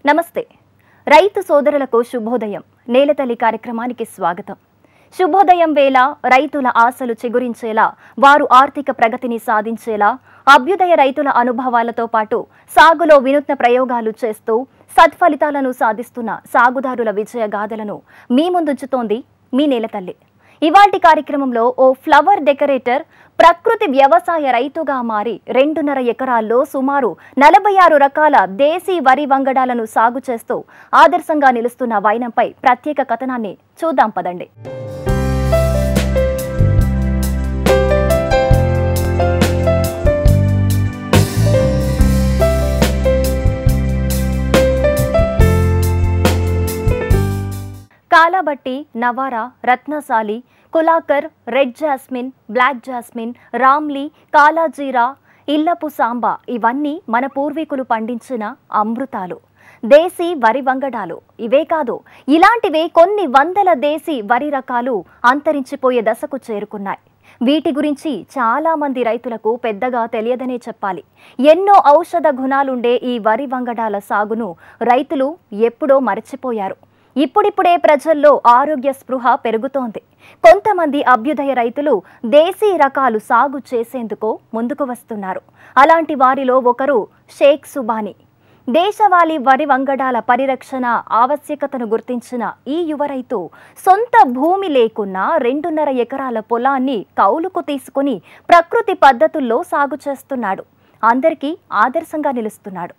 నమస్తే రైతు సోదరులకు శుభోదయం నేలతల్లి కార్యక్రమానికి స్వాగతం శుభోదయం వేళ రైతుల ఆశలు చిగురించేలా వారు ఆర్థిక ప్రగతిని సాధించేలా అభ్యుదయ రైతుల అనుభవాలతో పాటు సాగులో వినూత్న ప్రయోగాలు చేస్తూ సత్ఫలితాలను సాధిస్తున్న సాగుదారుల విజయ గాథలను మీ ముందుంచుతోంది మీ నేలతల్లి ఇవాల్టి కార్యక్రమంలో ఓ ఫ్లవర్ డెకరేటర్ ప్రకృతి వ్యవసాయ రైతుగా మారి రెండున్నర ఎకరాల్లో సుమారు నలభై ఆరు రకాల దేశీ వరి వంగడాలను సాగు చేస్తూ ఆదర్శంగా నిలుస్తున్న వైనంపై ప్రత్యేక కథనాన్ని చూద్దాం పదండి Kalabatti Navara Rathnasali Kulakar red jasmine black jasmine Ramli Kalajeera Illapu Samba ఇవన్నీ మన పూర్వీకులు పండించిన అమృతాలు దేశీ వరి వంగడాలు ఇవే కాదు ఇలాంటివే కొన్ని వందల దేశీ వరి రకాలు అంతరించిపోయే దశకు చేరుకున్నాయి వీటి గురించి చాలా మంది రైతులకు పెద్దగా తెలియదనే చెప్పాలి ఎన్నో ఔషధ గుణాలుండే ఈ వరి వంగడాల సాగును రైతులు ఎప్పుడో మరచిపోయారు ఇప్పుడిప్పుడే ప్రజల్లో ఆరోగ్య స్పృహ పెరుగుతోంది కొంతమంది అభ్యుదయ రైతులు దేశీ రకాలు సాగు చేసేందుకు ముందుకు వస్తున్నారు అలాంటి వారిలో ఒకరు షేక్ సుబానీ దేశవాళీ వరి వంగడాల పరిరక్షణ ఆవశ్యకతను గుర్తించిన ఈ యువ రైతు సొంత భూమి లేకున్నా రెండున్నర ఎకరాల పొలాన్ని కౌలుకు తీసుకుని ప్రకృతి పద్ధతుల్లో సాగు చేస్తున్నాడు అందరికీ ఆదర్శంగా నిలుస్తున్నాడు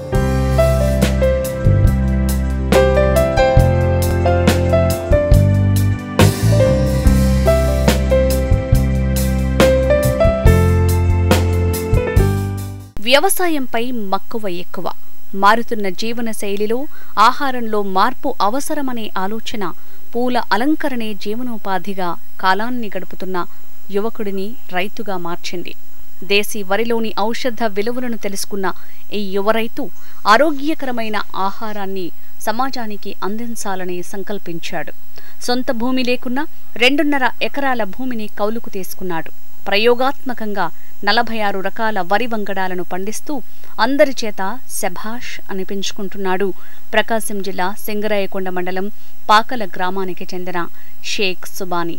వ్యవసాయంపై మక్కువ ఎక్కువ మారుతున్న జీవన శైలిలో ఆహారంలో మార్పు అవసరమనే ఆలోచన పూల అలంకరణే జీవనోపాధిగా కాలాన్ని గడుపుతున్న యువకుడిని రైతుగా మార్చింది దేశీ వరిలోని ఔషధ విలువలను తెలుసుకున్న ఈ యువ రైతు ఆరోగ్యకరమైన ఆహారాన్ని సమాజానికి అందించాలని సంకల్పించాడు సొంత భూమి లేకున్నా రెండున్నర ఎకరాల భూమిని కౌలుకు తీసుకున్నాడు ప్రయోగాత్మకంగా నలభై ఆరు రకాల వరి వంగడాలను పండిస్తూ అందరి చేత శభాష్ అనిపించుకుంటున్నాడు ప్రకాశం జిల్లా సింగరాయకొండ మండలం పాకల గ్రామానికి చెందిన షేక్ సుబానీ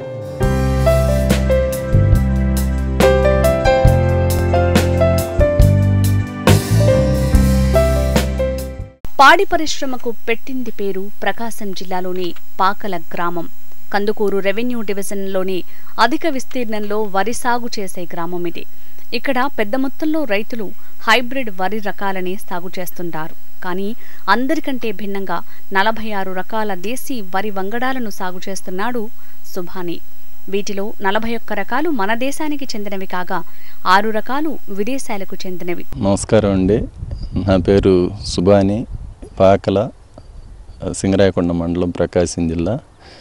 పాడి పరిశ్రమకు పెట్టింది పేరు ప్రకాశం జిల్లాలోని పాకల గ్రామం కందుకూరు రెవెన్యూ డివిజన్లోని అధిక విస్తీర్ణంలో వరి సాగు చేసే గ్రామం ఇది ఇక్కడ పెద్ద మొత్తంలో రైతులు హైబ్రిడ్ వరి రకాలని సాగు చేస్తుంటారు కానీ అందరికంటే భిన్నంగా నలభై ఆరు రకాల దేశీ వరి వంగడాలను సాగు చేస్తున్నాడు సుభాని వీటిలో నలభై ఒక్క రకాలు మన దేశానికి చెందినవి కాగా ఆరు రకాలు విదేశాలకు చెందినవి నమస్కారం అండి నా పేరు సుబాని పాకల సింగరాయకొండ మండలం ప్రకాశం జిల్లా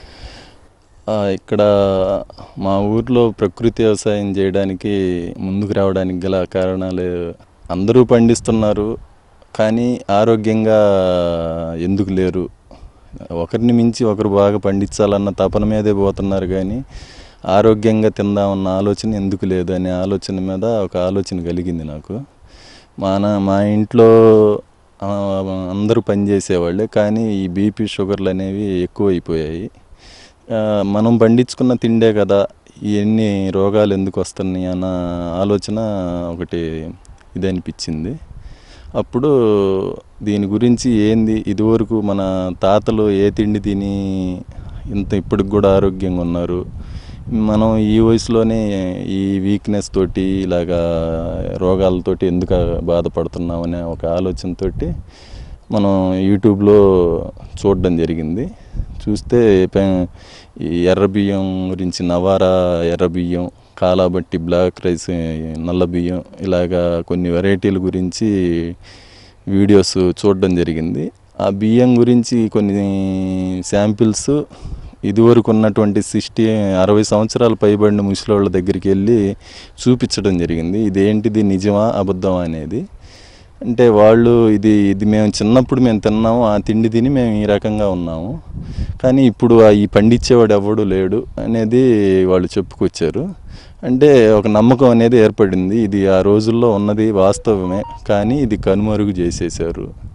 ఆ, ఇక్కడ మా ఊర్లో ప్రకృతి వ్యవసాయం చేయడానికి ముందుకు రావడానికి గల కారణాలు అందరూ పండిస్తున్నారు కానీ ఆరోగ్యంగా ఎందుకు లేరు ఒకరిని మించి ఒకరు బాగా పండించాలన్న తపన మీదే పోతున్నారు కానీ ఆరోగ్యంగా తిందామన్న ఆలోచన ఎందుకు లేదు అనే ఆలోచన మీద ఒక ఆలోచన కలిగింది నాకు మా నా మా ఇంట్లో ఆ, అందరూ పనిచేసేవాళ్ళే కానీ ఈ బీపీ షుగర్లు అనేవి ఎక్కువైపోయాయి ఆ, మనం పండించుకున్న తిండే కదా ఇవన్నీ రోగాలు ఎందుకు వస్తున్నాయి అన్న ఆలోచన ఒకటి ఇది అనిపించింది అప్పుడు దీని గురించి ఏంది ఇదివరకు మన తాతలు ఏ తిండి తిని ఇంత ఇప్పటికి కూడా ఆరోగ్యంగా ఉన్నారు మనం ఈ వయసులోనే ఈ వీక్నెస్ తోటి ఇలాగా రోగాలతోటి ఎందుకు బాధపడుతున్నాం అనే ఒక ఆలోచనతోటి మనం యూట్యూబ్లో చూడడం జరిగింది చూస్తే పె- ఈ ఎర్ర బియ్యం గురించి నవారా ఎర్ర బియ్యం కాలాబట్టి బ్లాక్ రైస్ నల్ల బియ్యం ఇలాగా కొన్ని వెరైటీల గురించి వీడియోస్ చూడడం జరిగింది ఆ బియ్యం గురించి కొన్ని శాంపిల్స్ ఇదివరకు ఉన్నటువంటి సిక్స్టీ అరవై సంవత్సరాలు పైబడిన ముసలోళ్ళ దగ్గరికి వెళ్ళి చూపించడం జరిగింది ఇదేంటిది నిజమా అబద్ధమా అనేది అంటే వాళ్ళు ఇది ఇది మేము చిన్నప్పుడు మేము తిన్నాము ఆ తిండి తిని మేము ఈ రకంగా ఉన్నాము కానీ ఇప్పుడు ఆ ఈ పండించేవాడు ఎవడు లేడు అనేది వాళ్ళు చెప్పుకొచ్చారు అంటే ఒక నమ్మకం అనేది ఏర్పడింది ఇది ఆ రోజుల్లో ఉన్నది వాస్తవమే కానీ ఇది కనుమరుగు చేసేసారు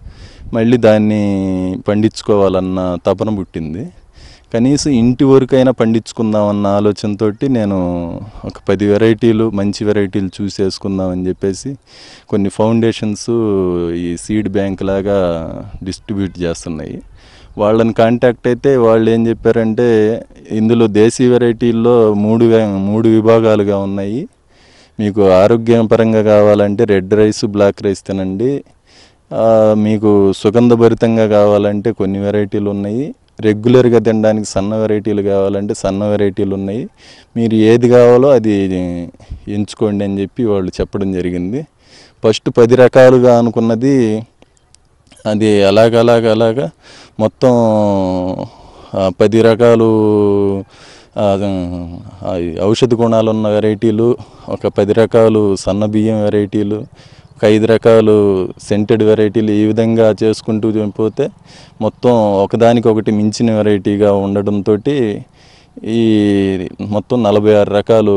మళ్ళీ దాన్ని పండించుకోవాలన్న తపన పుట్టింది కనీసం ఇంటి వరకైనా పండించుకుందామన్న ఆలోచనతో నేను ఒక పది వెరైటీలు మంచి వెరైటీలు చూసి వేసుకుందామని చెప్పేసి కొన్ని ఫౌండేషన్స్ ఈ సీడ్ బ్యాంక్ లాగా డిస్ట్రిబ్యూట్ చేస్తున్నాయి వాళ్ళని కాంటాక్ట్ అయితే వాళ్ళు ఏం చెప్పారంటే ఇందులో దేశీ వెరైటీల్లో మూడు వే- మూడు విభాగాలుగా ఉన్నాయి మీకు ఆరోగ్యపరంగా కావాలంటే రెడ్ రైస్ బ్లాక్ రైస్ తినండి ఆ, మీకు సుగంధభరితంగా కావాలంటే కొన్ని వెరైటీలు ఉన్నాయి రెగ్యులర్గా తినడానికి సన్న వెరైటీలు కావాలంటే సన్న వెరైటీలు ఉన్నాయి మీరు ఏది కావాలో అది ఎంచుకోండి అని చెప్పి వాళ్ళు చెప్పడం జరిగింది ఫస్ట్ పది రకాలుగా అనుకున్నది అది అలాగ అలాగ అలాగా మొత్తం ఆ, పది రకాలు ఆ, ఆ, ఔషధ గుణాలు ఉన్న వెరైటీలు ఒక పది రకాలు సన్న బియ్యం వెరైటీలు ఒక ఐదు రకాలు సెంటెడ్ వెరైటీలు ఈ విధంగా చేసుకుంటూ పోతే మొత్తం ఒకదానికొకటి మించిన వెరైటీగా ఉండడంతో ఈ మొత్తం నలభై ఆరు రకాలు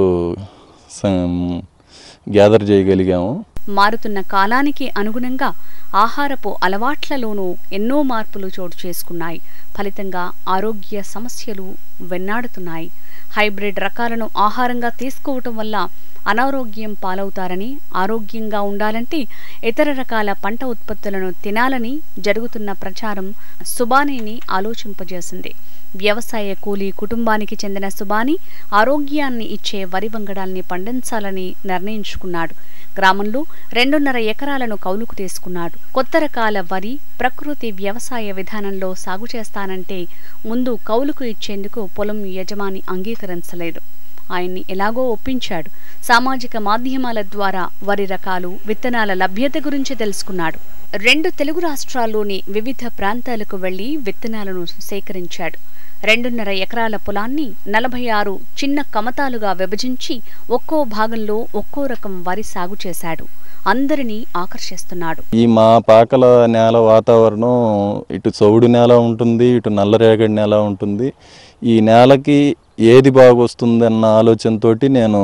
గ్యాదర్ చేయగలిగాము మారుతున్న కాలానికి అనుగుణంగా ఆహారపు అలవాట్లలోనూ ఎన్నో మార్పులు చోటు చేసుకున్నాయి ఫలితంగా ఆరోగ్య సమస్యలు వెన్నాడుతున్నాయి హైబ్రిడ్ రకాలను ఆహారంగా తీసుకోవటం వల్ల అనారోగ్యం పాలవుతారని ఆరోగ్యంగా ఉండాలంటే ఇతర రకాల పంట ఉత్పత్తులను తినాలని జరుగుతున్న ప్రచారం సుబానీని ఆలోచింపజేసింది వ్యవసాయ కూలీ కుటుంబానికి చెందిన సుబాని ఆరోగ్యాన్ని ఇచ్చే వరి వంగడాల్ని పండించాలని నిర్ణయించుకున్నాడు గ్రామంలో రెండున్నర ఎకరాలను కౌలుకు తీసుకున్నాడు కొత్త రకాల వరి ప్రకృతి వ్యవసాయ విధానంలో సాగు చేస్తానంటే ముందు కౌలుకు ఇచ్చేందుకు పొలం యజమాని అంగీకరించలేదు ఆయన్ని ఎలాగో ఒప్పించాడు సామాజిక మాధ్యమాల ద్వారా వరి రకాలు విత్తనాల లభ్యత గురించి తెలుసుకున్నాడు రెండు తెలుగు రాష్ట్రాల్లోని వివిధ ప్రాంతాలకు వెళ్లి విత్తనాలను సేకరించాడు రెండున్నర ఎకరాల పొలాన్ని నలభై ఆరు చిన్న కమతాలుగా విభజించి ఒక్కో భాగంలో ఒక్కో రకం వరి సాగు చేశాడు అందరినీ ఆకర్షిస్తున్నాడు ఈ మా పాకల నేల వాతావరణం ఇటు చౌడు నేల ఉంటుంది ఇటు నల్లరేగడి నేల ఉంటుంది ఈ నేలకి ఏది బాగా వస్తుంది అన్న ఆలోచనతోటి నేను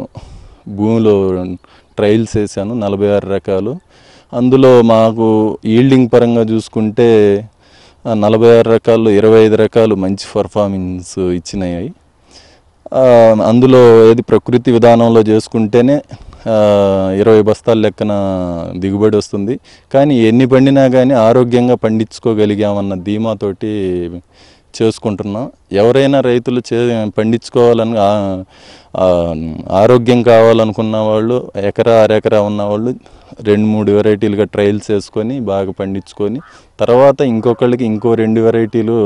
భూమిలో ట్రయల్స్ వేసాను నలభై ఆరు రకాలు అందులో మాకు ఈల్డింగ్ పరంగా చూసుకుంటే ఆ నలభై ఆరు రకాల్లో ఇరవై ఐదు రకాలు మంచి పర్ఫార్మెన్స్ ఇచ్చినాయి ఆ, అందులో ఏది ప్రకృతి విధానంలో చేసుకుంటేనే ఆ, ఇరవై బస్తాల లెక్కన దిగుబడి వస్తుంది కానీ ఎన్ని పండినా కానీ ఆరోగ్యంగా పండించుకోగలిగామన్న ధీమాతోటి చేసుకుంటున్నాం ఎవరైనా రైతులు చే పండించుకోవాలని ఆ- ఆ, ఆరోగ్యం కావాలనుకున్న వాళ్ళు ఎకరా అరెకరా ఉన్న వాళ్ళు రెండు మూడు వెరైటీలుగా ట్రయల్స్ వేసుకొని బాగా పండించుకొని తర్వాత ఇంకొకళ్ళకి ఇంకో రెండు వెరైటీలు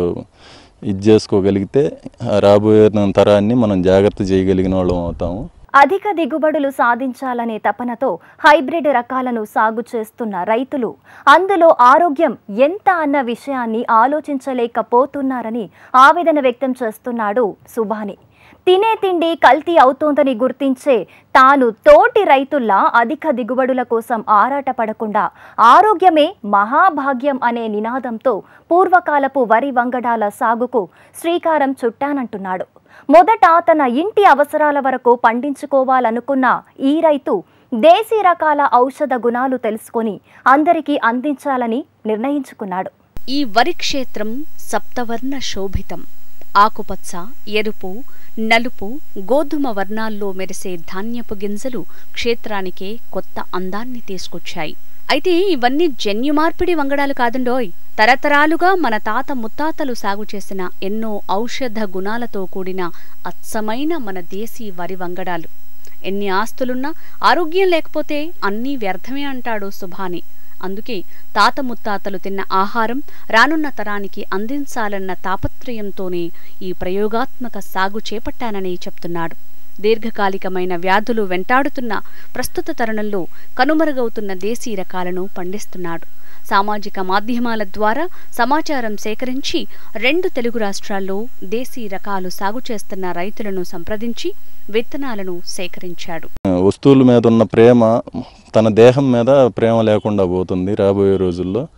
ఇది చేసుకోగలిగితే ఆ రాబోయే తరాన్ని మనం జాగ్రత్త చేయగలిగిన వాళ్ళం అవుతాము అధిక దిగుబడులు సాధించాలనే తపనతో హైబ్రిడ్ రకాలను సాగు చేస్తున్న రైతులు అందులో ఆరోగ్యం ఎంత అన్న విషయాన్ని ఆలోచించలేకపోతున్నారని ఆవేదన వ్యక్తం చేస్తున్నాడు సుబాని తినే తిండి కల్తీ అవుతోందని గుర్తించే తాను తోటి రైతుల్లా అధిక దిగుబడుల కోసం ఆరాటపడకుండా ఆరోగ్యమే మహాభాగ్యం అనే నినాదంతో పూర్వకాలపు వరి వంగడాల సాగుకు శ్రీకారం చుట్టానంటున్నాడు మొదట తన ఇంటి అవసరాల వరకు పండించుకోవాలనుకున్న ఈ రైతు దేశీ రకాల ఔషధ గుణాలు తెలుసుకొని అందరికీ అందించాలని నిర్ణయించుకున్నాడు ఈ వరి క్షేత్రం సప్తవర్ణ శోభితం ఆకుపచ్చ ఎరుపు నలుపు గోధుమ వర్ణాల్లో మెరిసే ధాన్యపు గింజలు క్షేత్రానికే కొత్త అందాన్ని తీసుకొచ్చాయి అయితే ఇవన్నీ జన్యు మార్పిడి వంగడాలు కాదండోయ్ తరతరాలుగా మన తాత ముత్తాతలు సాగు చేసిన ఎన్నో ఔషధ గుణాలతో కూడిన అచ్చమైన మన దేశీ వరి వంగడాలు ఎన్ని ఆస్తులున్నా ఆరోగ్యం లేకపోతే అన్నీ వ్యర్థమే అంటాడు సుభాని అందుకే తాత ముత్తాతలు తిన్న ఆహారం రానున్న తరానికి అందించాలన్న తాపత్రయంతోనే ఈ ప్రయోగాత్మక సాగు చేపట్టానని చెప్తున్నాడు దీర్ఘకాలికమైన వ్యాధులు వెంటాడుతున్న ప్రస్తుత తరుణంలో కనుమరుగవుతున్న దేశీ రకాలను పండిస్తున్నాడు సామాజిక మాధ్యమాల ద్వారా సమాచారం సేకరించి రెండు తెలుగు రాష్ట్రాల్లో దేశీ రకాలు సాగు చేస్తున్న రైతులను సంప్రదించి విత్తనాలను సేకరించాడు వస్తువుల మీద ఉన్న ప్రేమ తన దేహం మీద ప్రేమ లేకుండా పోతుంది రాబోయే రోజుల్లో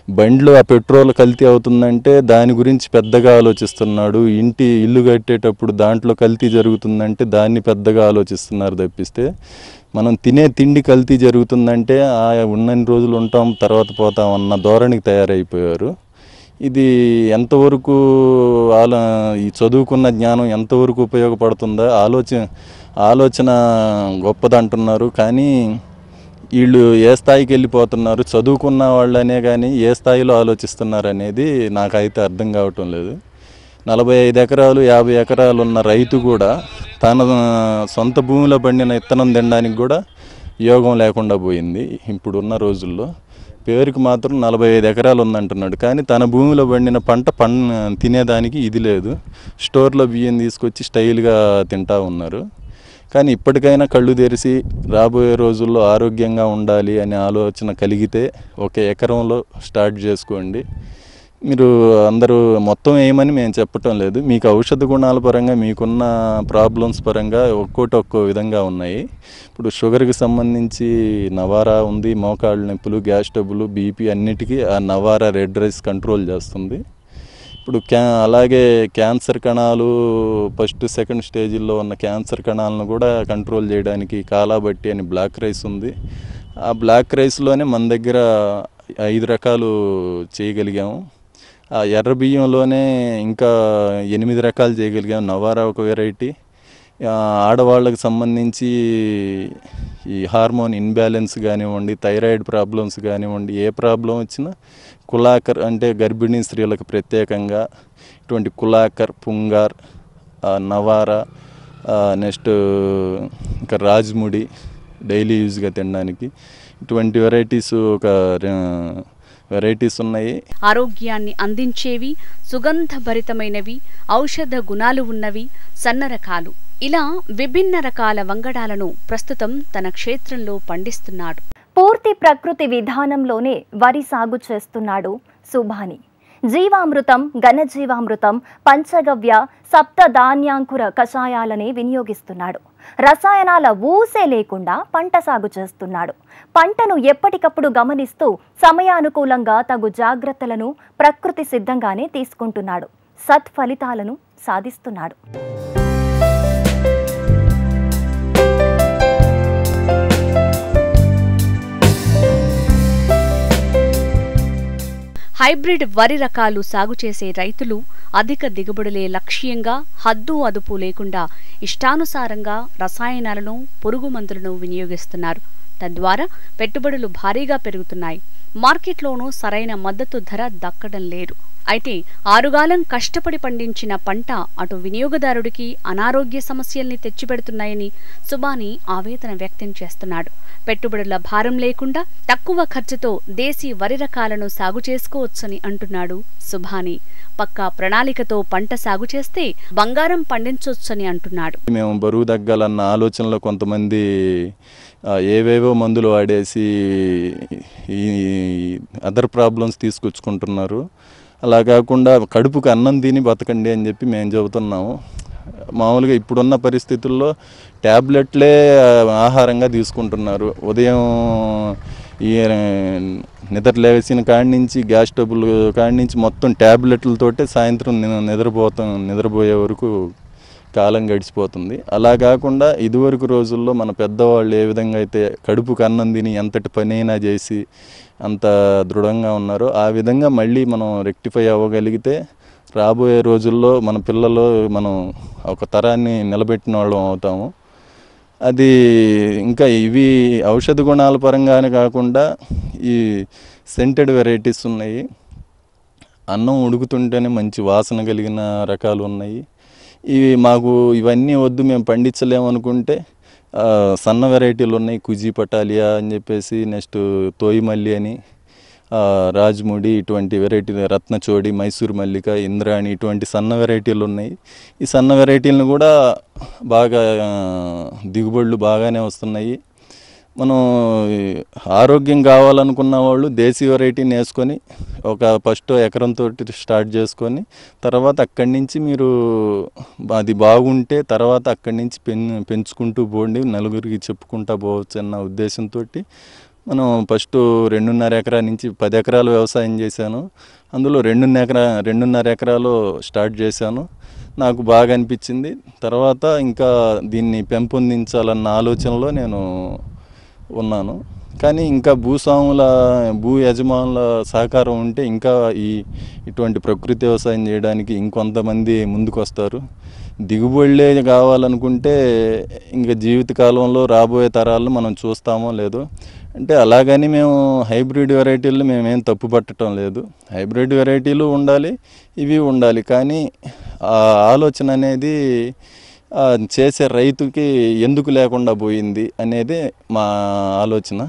బండ్లు ఆ పెట్రోల్ కల్తీ అవుతుందంటే దాని గురించి పెద్దగా ఆలోచిస్తున్నాడు ఇంటి ఇల్లు కట్టేటప్పుడు దాంట్లో కల్తీ జరుగుతుందంటే దాన్ని పెద్దగా ఆలోచిస్తున్నారు తప్పిస్తే మనం తినే తిండి కల్తీ జరుగుతుందంటే ఆ ఉన్నన్ని రోజులు ఉంటాం తర్వాత పోతాం అన్న ధోరణికి తయారైపోయారు ఇది ఎంతవరకు ఆలో ఈ చదువుకున్న జ్ఞానం ఎంతవరకు ఉపయోగపడుతుందా ఆలోచన ఆలోచన గొప్పదంటున్నారు కానీ వీళ్ళు ఏ స్థాయికి వెళ్ళిపోతున్నారు చదువుకున్న వాళ్ళనే కానీ ఏ స్థాయిలో ఆలోచిస్తున్నారు అనేది నాకైతే అర్థం కావటం లేదు నలభై ఐదు ఎకరాలు యాభై ఎకరాలు ఉన్న రైతు కూడా తన సొంత భూమిలో పండిన విత్తనం తినడానికి కూడా యోగం లేకుండా పోయింది ఇప్పుడున్న రోజుల్లో పేరుకి మాత్రం నలభై ఐదు ఎకరాలు ఉందంటున్నాడు కానీ తన భూమిలో పండిన పంట పం తినేదానికి ఇది లేదు స్టోర్లో బియ్యం తీసుకొచ్చి స్టైల్గా తింటా ఉన్నారు కానీ ఇప్పటికైనా కళ్ళు తెరిచి రాబోయే రోజుల్లో ఆరోగ్యంగా ఉండాలి అనే ఆలోచన కలిగితే ఒక ఎకరంలో స్టార్ట్ చేసుకోండి మీరు అందరూ మొత్తం ఏమని మేము చెప్పటం లేదు మీకు ఔషధ గుణాల పరంగా మీకున్న ప్రాబ్లమ్స్ పరంగా ఒక్కోటి ఒక్కో విధంగా ఉన్నాయి ఇప్పుడు షుగర్కి సంబంధించి నవారా ఉంది మోకాళ్ళ నొప్పులు గ్యాస్ ట్రబుల్ బీపీ అన్నిటికీ ఆ నవారా రెడ్ రైస్ కంట్రోల్ చేస్తుంది ఇప్పుడు క్యా అలాగే క్యాన్సర్ కణాలు ఫస్ట్ సెకండ్ స్టేజిల్లో ఉన్న క్యాన్సర్ కణాలను కూడా కంట్రోల్ చేయడానికి కాలాబట్టి అని బ్లాక్ రైస్ ఉంది ఆ బ్లాక్ రైస్లోనే మన దగ్గర ఐదు రకాలు చేయగలిగాము ఆ ఎర్ర బియ్యంలోనే ఇంకా ఎనిమిది రకాలు చేయగలిగాం నవారా ఒక వెరైటీ ఆ, ఆడవాళ్ళకి సంబంధించి ఈ హార్మోన్ ఇన్బ్యాలెన్స్ కానివ్వండి థైరాయిడ్ ప్రాబ్లమ్స్ కానివ్వండి ఏ ప్రాబ్లం వచ్చినా కులాకర్ అంటే గర్భిణీ స్త్రీలకు ప్రత్యేకంగా ఇటువంటి కులాకర్ పుంగార్ ఆ, నవారా నెక్స్ట్ ఇంకా రాజ్ముడి డైలీ యూజ్గా తినడానికి ఇటువంటి వెరైటీస్ ఒక వెరైటీస్ ఉన్నాయి ఆరోగ్యాన్ని అందించేవి సుగంధభరితమైనవి ఔషధ గుణాలు ఉన్నవి సన్న రకాలు ఇలా విభిన్న రకాల వంగడాలను ప్రస్తుతం తన క్షేత్రంలో పండిస్తున్నాడు పూర్తి ప్రకృతి విధానంలోనే వరి సాగు చేస్తున్నాడు సుభాని జీవామృతం ఘనజీవామృతం పంచగవ్య సప్త ధాన్యాంకుర కషాయాలని వినియోగిస్తున్నాడు రసాయనాల ఊసే లేకుండా పంట సాగు చేస్తున్నాడు పంటను ఎప్పటికప్పుడు గమనిస్తూ సమయానుకూలంగా తగు జాగ్రత్తలను ప్రకృతి సిద్ధంగానే తీసుకుంటున్నాడు సత్ఫలితాలను సాధిస్తున్నాడు హైబ్రిడ్ వరి రకాలు సాగు చేసే రైతులు అధిక దిగుబడులే లక్ష్యంగా హద్దు అదుపు లేకుండా ఇష్టానుసారంగా రసాయనాలను పురుగు మందులను వినియోగిస్తున్నారు తద్వారా పెట్టుబడులు భారీగా పెరుగుతున్నాయి మార్కెట్లోనూ సరైన మద్దతు ధర దక్కడం లేదు అయితే ఆరుగాలం కష్టపడి పండించిన పంట అటు వినియోగదారుడికి అనారోగ్య సమస్యల్ని తెచ్చిపెడుతున్నాయని సుబాని ఆవేదన వ్యక్తం చేస్తున్నాడు పెట్టుబడుల భారం లేకుండా తక్కువ ఖర్చుతో దేశీ వరి రకాలను సాగు చేసుకోవచ్చని అంటున్నాడు సుభాని పక్కా ప్రణాళికతో పంట సాగు చేస్తే బంగారం పండించొచ్చని అంటున్నాడు మేము బరువు తగ్గాలన్న ఆలోచనలో కొంతమంది ఆ, ఏవేవో మందులు వాడేసి ఈ అదర్ ప్రాబ్లమ్స్ తీసుకొచ్చుకుంటున్నారు అలా కాకుండా కడుపుకు అన్నం తిని బతకండి అని చెప్పి మేము చెబుతున్నాము మామూలుగా ఇప్పుడున్న పరిస్థితుల్లో ట్యాబ్లెట్లే ఆ, ఆహారంగా తీసుకుంటున్నారు ఉదయం ఈ నిద్ర లేచిన కాడి నుంచి గ్యాస్ ట్రబుల్ కాడి నుంచి మొత్తం ట్యాబ్లెట్లతోటే సాయంత్రం ని- నిద్రపోతాం నిద్రపోయే వరకు కాలం గడిచిపోతుంది అలా కాకుండా ఇదివరకు రోజుల్లో మన పెద్దవాళ్ళు ఏ విధంగా అయితే కడుపుకు అన్నం తిని ఎంతటి పని అయినా చేసి అంత దృఢంగా ఉన్నారో ఆ విధంగా మళ్ళీ మనం రెక్టిఫై అవ్వగలిగితే రాబోయే రోజుల్లో మన పిల్లలు మనం ఒక తరాన్ని నిలబెట్టిన వాళ్ళం అవుతాము అది ఇంకా ఇవి ఔషధ గుణాల పరంగానే కాకుండా ఈ సెంటెడ్ వెరైటీస్ ఉన్నాయి అన్నం ఉడుకుతుంటేనే మంచి వాసన కలిగిన రకాలు ఉన్నాయి ఇవి మాకు ఇవన్నీ వద్దు మేము పండించలేము అనుకుంటే ఆ, సన్న వెరైటీలు ఉన్నాయి కుజీ పటాలియా అని చెప్పేసి నెక్స్ట్ తోయిమల్లి అని ఆ, రాజ్ముడి ఇటువంటి వెరైటీ రత్నచోడి మైసూర్ మల్లిక ఇంద్రాణి ఇటువంటి సన్న వెరైటీలు ఉన్నాయి ఈ సన్న వెరైటీలను కూడా బాగా ఆ, దిగుబడులు బాగానే వస్తున్నాయి మనం ఈ ఆరోగ్యం కావాలనుకున్న వాళ్ళు దేశీ వెరైటీని వేసుకొని ఒక ఫస్ట్ ఎకరంతో స్టార్ట్ చేసుకొని తర్వాత అక్కడి నుంచి మీరు అది బాగుంటే తర్వాత అక్కడి నుంచి పెన్ పెంచుకుంటూ పోండి నలుగురికి చెప్పుకుంటా పోవచ్చు అన్న ఉద్దేశంతో మనం ఫస్ట్ రెండున్నర ఎకరా నుంచి పది ఎకరాలు వ్యవసాయం చేశాను అందులో రెండున్నర ఎకరా రెండున్నర ఎకరాలు స్టార్ట్ చేశాను నాకు బాగా అనిపించింది తర్వాత ఇంకా దీన్ని పెంపొందించాలన్న ఆలోచనలో నేను ఉన్నాను కానీ ఇంకా భూస్వాముల భూ యజమానుల సహకారం ఉంటే ఇంకా ఈ ఇటువంటి ప్రకృతి వ్యవసాయం చేయడానికి ఇంకొంతమంది ముందుకు వస్తారు దిగుబడులే కావాలనుకుంటే ఇంకా జీవితకాలంలో రాబోయే తరాలను మనం చూస్తామో లేదో అంటే అలాగని మేము హైబ్రిడ్ వెరైటీలు మేమేం తప్పు పట్టడం లేదు హైబ్రిడ్ వెరైటీలు ఉండాలి ఇవి ఉండాలి కానీ ఆ ఆలోచన అనేది ఆ, చేసే రైతుకి ఎందుకు లేకుండా పోయింది అనేది మా ఆలోచన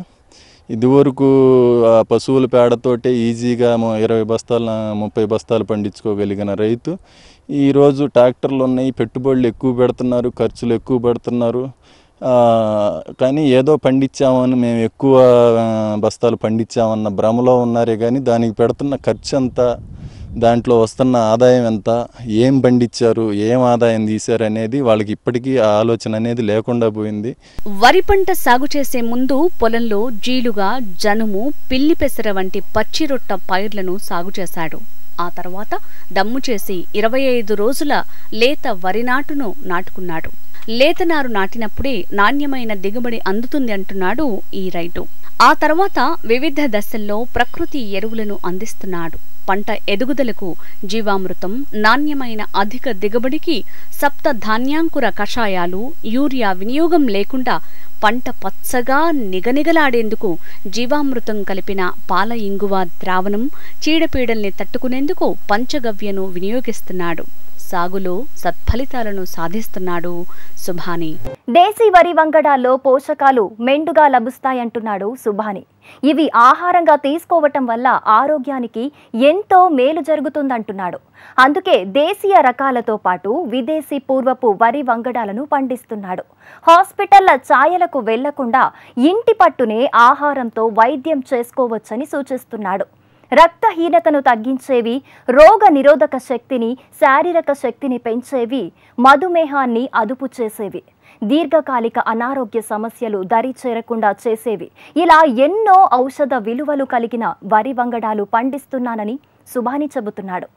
ఇదివరకు ఆ పశువుల పేడతోటే ఈజీగా మ- ఇరవై బస్తాలు ముప్పై బస్తాలు పండించుకోగలిగిన రైతు ఈరోజు ట్రాక్టర్లు ఉన్నాయి పెట్టుబడులు ఎక్కువ పెడుతున్నారు ఖర్చులు ఎక్కువ పెడుతున్నారు ఆ, కానీ ఏదో పండించామని మేము ఎక్కువ ఆ, బస్తాలు పండించామన్న భ్రమలో ఉన్నారే కానీ దానికి పెడుతున్న ఖర్చు ఎంత దాంట్లో వస్తున్న ఆదాయం ఎంత ఏం పండించారు ఏం ఆదాయం తీశారు అనేది వాళ్ళకి ఇప్పటికీ ఆ ఆలోచన అనేది లేకుండా పోయింది వరి పంట సాగు చేసే ముందు పొలంలో జీలుగా జనుము పిల్లి పెసర వంటి పచ్చి రొట్ట పైర్లను సాగు చేశాడు ఆ తర్వాత దమ్ము చేసి ఇరవై ఐదు రోజుల లేత వరి నాటును నాటుకున్నాడు లేత నారు నాటినప్పుడే నాణ్యమైన దిగుబడి అందుతుంది అంటున్నాడు ఈ రైతు ఆ తర్వాత వివిధ దశల్లో ప్రకృతి ఎరువులను అందిస్తున్నాడు పంట ఎదుగుదలకు జీవామృతం నాణ్యమైన అధిక దిగుబడికి సప్త ధాన్యాంకుర కషాయాలు యూరియా వినియోగం లేకుండా పంట పచ్చగా నిగనిగలాడేందుకు జీవామృతం కలిపిన పాల ఇంగువ ద్రావణం చీడపీడల్ని తట్టుకునేందుకు పంచగవ్యను వినియోగిస్తున్నాడు సాగులో సత్ఫలితాలను సాధిస్తున్నాడు సుభాని దేశీ వరి వంగడాల్లో పోషకాలు మెండుగా లభిస్తాయంటున్నాడు సుభాని ఇవి ఆహారంగా తీసుకోవటం వల్ల ఆరోగ్యానికి ఎంతో మేలు జరుగుతుందంటున్నాడు అందుకే దేశీయ రకాలతో పాటు విదేశీ పూర్వపు వరి వంగడాలను పండిస్తున్నాడు హాస్పిటళ్ల ఛాయలకు వెళ్లకుండా ఇంటి పట్టునే ఆహారంతో వైద్యం చేసుకోవచ్చని సూచిస్తున్నాడు రక్తహీనతను తగ్గించేవి రోగ నిరోధక శక్తిని శారీరక శక్తిని పెంచేవి మధుమేహాన్ని అదుపు చేసేవి దీర్ఘకాలిక అనారోగ్య సమస్యలు దరి చేరకుండా చేసేవి ఇలా ఎన్నో ఔషధ విలువలు కలిగిన వరి వంగడాలు పండిస్తున్నానని సుభాని చెబుతున్నాడు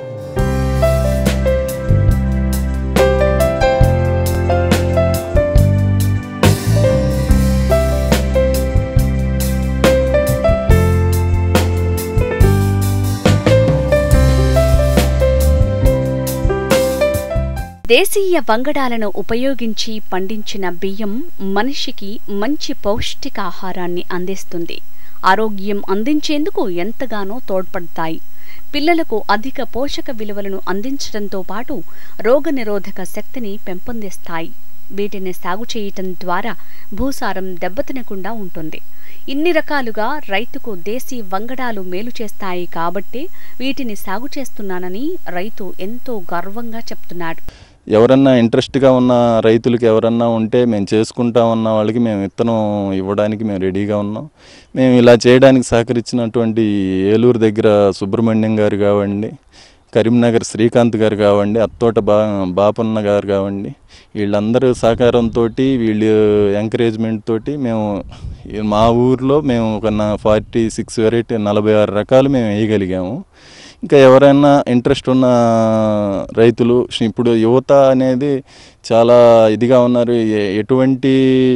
దేశీయ వంగడాలను ఉపయోగించి పండించిన బియ్యం మనిషికి మంచి పౌష్టికాహారాన్ని అందిస్తుంది ఆరోగ్యం అందించేందుకు ఎంతగానో తోడ్పడతాయి పిల్లలకు అధిక పోషక విలువలను అందించడంతో పాటు రోగనిరోధక శక్తిని పెంపొందిస్తాయి వీటిని సాగు చేయటం ద్వారా భూసారం దెబ్బతినకుండా ఉంటుంది ఇన్ని రకాలుగా రైతుకు దేశీ వంగడాలు మేలు చేస్తాయి కాబట్టే వీటిని సాగు చేస్తున్నానని రైతు ఎంతో గర్వంగా చెప్తున్నాడు ఎవరన్నా ఇంట్రెస్ట్గా ఉన్న రైతులకు ఎవరన్నా ఉంటే మేము చేసుకుంటామన్న వాళ్ళకి మేము విత్తనం ఇవ్వడానికి మేము రెడీగా ఉన్నాం మేము ఇలా చేయడానికి సహకరించినటువంటి ఏలూరు దగ్గర సుబ్రహ్మణ్యం గారు కావండి కరీంనగర్ శ్రీకాంత్ గారు కావండి అత్తోట బా బాపన్న గారు కావండి వీళ్ళందరూ సహకారంతో వీళ్ళు ఎంకరేజ్మెంట్ తోటి మేము ఈ మా ఊర్లో మేము ఒక ఫార్టీ సిక్స్ వెరైటీ నలభై ఆరు రకాలు మేము వేయగలిగాము ఇంకా ఎవరైనా ఇంట్రెస్ట్ ఉన్న రైతులు ఇప్పుడు యువత అనేది చాలా ఇదిగా ఉన్నారు ఎ- ఎటువంటి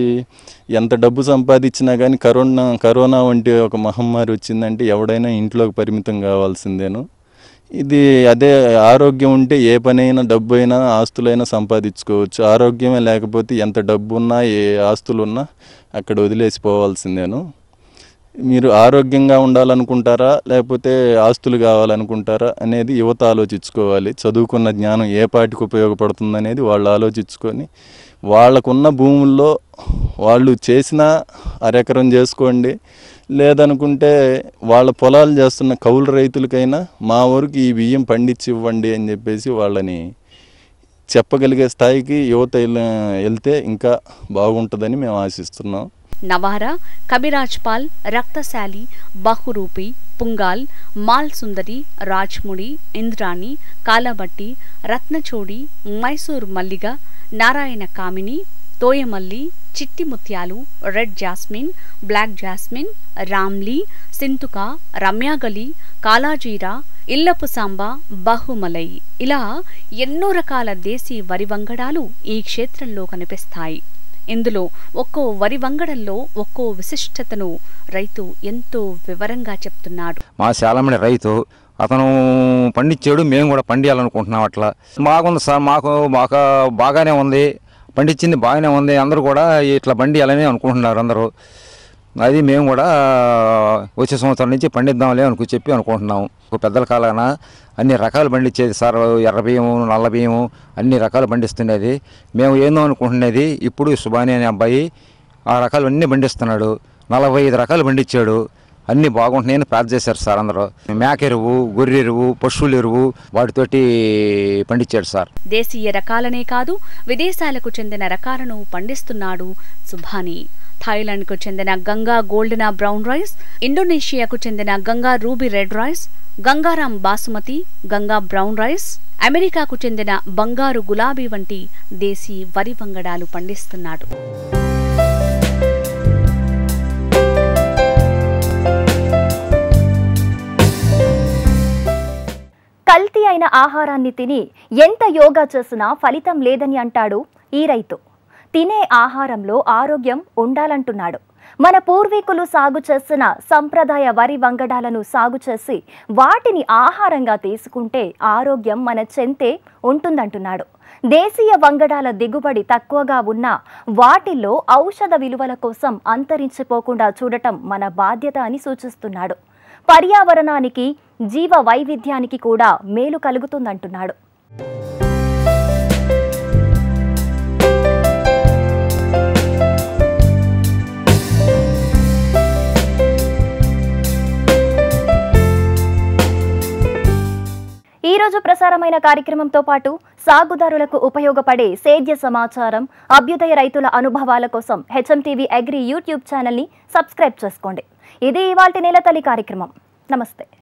ఎంత డబ్బు సంపాదించినా కానీ కరోనా కరోనా వంటి ఒక మహమ్మారి వచ్చిందంటే ఎవడైనా ఇంట్లోకి పరిమితం కావాల్సిందేను ఇది అదే ఆరోగ్యం ఉంటే ఏ పనైనా డబ్బు అయినా ఆస్తులైనా సంపాదించుకోవచ్చు ఆరోగ్యమే లేకపోతే ఎంత డబ్బు ఉన్నా ఏ ఆస్తులు ఉన్నా అక్కడ వదిలేసిపోవాల్సిందేను మీరు ఆరోగ్యంగా ఉండాలనుకుంటారా లేకపోతే ఆస్తులు కావాలనుకుంటారా అనేది యువత ఆలోచించుకోవాలి చదువుకున్న జ్ఞానం ఏ పాటికి ఉపయోగపడుతుంది అనేది వాళ్ళు ఆలోచించుకొని వాళ్ళకున్న భూముల్లో వాళ్ళు చేసిన అరెకరం చేసుకోండి లేదనుకుంటే వాళ్ళ పొలాలు చేస్తున్న కౌలు రైతులకైనా మా ఊరికి ఈ బియ్యం పండించి ఇవ్వండి అని చెప్పేసి వాళ్ళని చెప్పగలిగే స్థాయికి యువత వెళ్- వెళ్తే ఇంకా బాగుంటుందని మేము ఆశిస్తున్నాం నవారా కబిరాజ్ పాల్ రక్తశాలి బహురూపి పుంగాల్ మాల్ సుందరి రాజ్ముడి ఇంద్రాణి కాలబట్టి రత్నచోడి మైసూర్ మల్లిగ నారాయణ కామిని తోయమల్లి చిట్టి ముత్యాలు రెడ్ జాస్మిన్ బ్లాక్ జాస్మిన్ రామ్లీ సింతుక రమ్యాగలి కాలాజీరా ఇల్లపు సాంబ బహుమలై ఇలా ఎన్నో రకాల దేశీ వరి వంగడాలు ఈ క్షేత్రంలో కనిపిస్తాయి ఇందులో ఒక్కో వరి వంగడంలో ఒక్కో విశిష్టతను రైతు ఎంతో వివరంగా చెప్తున్నాడు మా శాలమణి రైతు అతను పండించాడు మేము కూడా పండియాలనుకుంటున్నాం అట్లా బాగుంది సార్ మాకు మాకు బాగానే ఉంది పండించింది బాగానే ఉంది అందరూ కూడా ఇట్లా పండియాలని అనుకుంటున్నారు అందరూ అది మేము కూడా వచ్చే సంవత్సరం నుంచి పండిద్దాంలే అనుకు చెప్పి అనుకుంటున్నాం ఒక పెద్దల కాలాన అన్ని రకాలు పండించేది సార్ ఎర్ర బియ్యము నల్ల బియ్యము అన్ని రకాలు పండిస్తుండేది మేము ఏందో అనుకుంటున్నది ఇప్పుడు సుబాని అనే అబ్బాయి ఆ రకాలు అన్నీ పండిస్తున్నాడు నలభై ఐదు రకాలు పండించాడు అన్నీ బాగుంటున్నాయని ప్రార్థన చేశారు సార్ అందరూ మేక ఎరువు గొర్రె ఎరువు పశువుల ఎరువు వాటితోటి పండించాడు సార్ దేశీయ రకాలనే కాదు విదేశాలకు చెందిన రకాలను పండిస్తున్నాడు సుభాని థాయిలాండ్కు చెందిన గంగా గోల్డెనా బ్రౌన్ రైస్ ఇండోనేషియాకు చెందిన Ganga ruby red rice Gangaram basmati Ganga brown rice అమెరికాకు చెందిన బంగారు గులాబీ వంటి దేశీ వరి వంగడాలు పండిస్తున్నాడు కల్తీ అయిన ఆహారాన్ని తిని ఎంత యోగా చేసినా ఫలితం లేదని అంటాడు ఈ రైతు తినే ఆహారంలో ఆరోగ్యం ఉండాలంటున్నాడు మన పూర్వీకులు సాగు చేసిన సంప్రదాయ వరి వంగడాలను సాగు చేసి వాటిని ఆహారంగా తీసుకుంటే ఆరోగ్యం మన చెంతే ఉంటుందంటున్నాడు దేశీయ వంగడాల దిగుబడి తక్కువగా ఉన్నా వాటిల్లో ఔషధ విలువల కోసం అంతరించిపోకుండా చూడటం మన బాధ్యత అని సూచిస్తున్నాడు పర్యావరణానికి జీవ వైవిధ్యానికి కూడా మేలు కలుగుతుందంటున్నాడు ఈ రోజు ప్రసారమైన కార్యక్రమంతో పాటు సాగుదారులకు ఉపయోగపడే సేద్య సమాచారం అభ్యుదయ రైతుల అనుభవాల కోసం హెచ్ఎం టీవీ అగ్రి యూట్యూబ్ ఛానల్ని సబ్స్క్రైబ్ చేసుకోండి ఇది ఇవాల్టి నెలతల్లి కార్యక్రమం నమస్తే